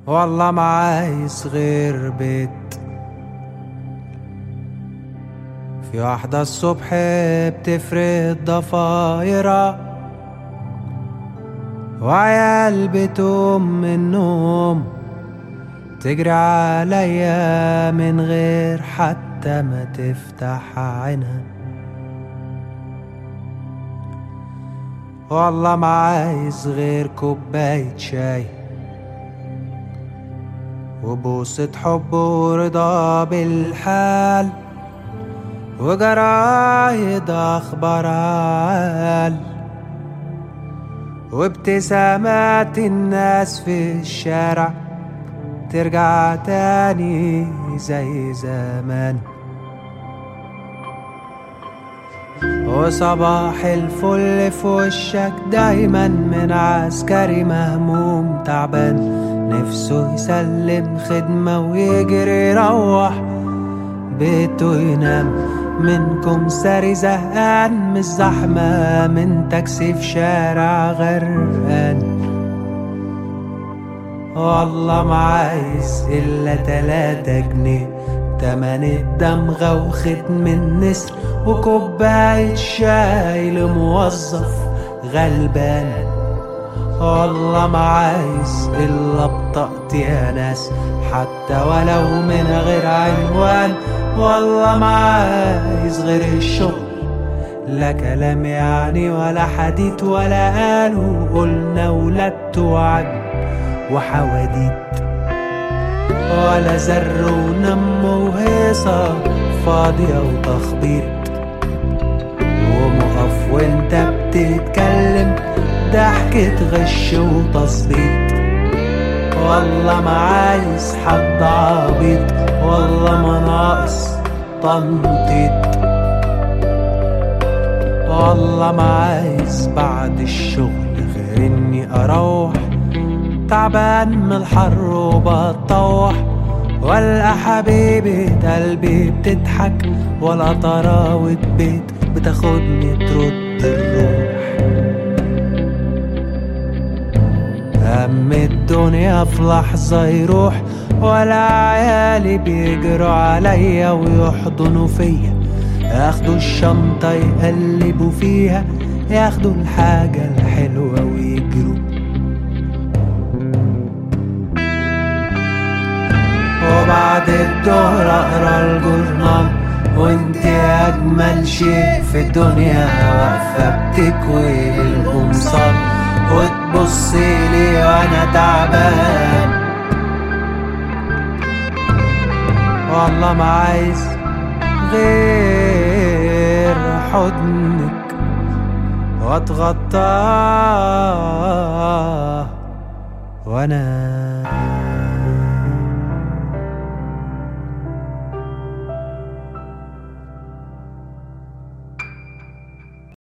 والله ما عايز غير بيت في واحدة الصبح بتفرد ضفايرها وعيال بتقوم من النوم تجري عليا من غير حتى ما تفتح عينها والله ما عايز غير كوباية شاي وبوسة حب ورضا بالحال وجرايد أخبار عال وابتسامات الناس في الشارع ترجع تاني زي زمان وصباح الفل في وشك دايما من عسكري مهموم تعبان نفسه يسلم خدمة ويجري يروح بيته ينام منكم ساري زهقان من الزحمة من تاكسي في شارع غرقان والله ما عايز إلا تلاتة جنيه تمن الدمغة وختم النسر وكوباية شاي لموظف غلبان والله ما عايز إلا بطاقتي يا ناس حتى ولو من غير عنوان والله ما عايز غير الشغل لا كلام يعني ولا حديث ولا قالوا قلنا ولدت وعد وحواديت ولا زر ونم وهيصة فاضية وتخبيط ومقف وانت بتتكلم ضحكة غش وتصديق والله ما عايز حد عبيط والله ما ناقص تنطيط والله ما عايز بعد الشغل غير اني اروح تعبان من الحر وبتطوح ولا حبيبة قلبي بتضحك ولا طراوة بيت بتاخدني ترد الروح هم الدنيا في لحظة يروح ولا عيالي بيجروا عليا ويحضنوا فيا ياخدوا الشنطة يقلبوا فيها ياخدوا الحاجة الحلوة ويجروا وبعد الظهر اقرا الجورنال وانت اجمل شيء في الدنيا واقفه بتكوي القمصان وتبصي لي وانا تعبان والله ما عايز غير حضنك واتغطاه وانا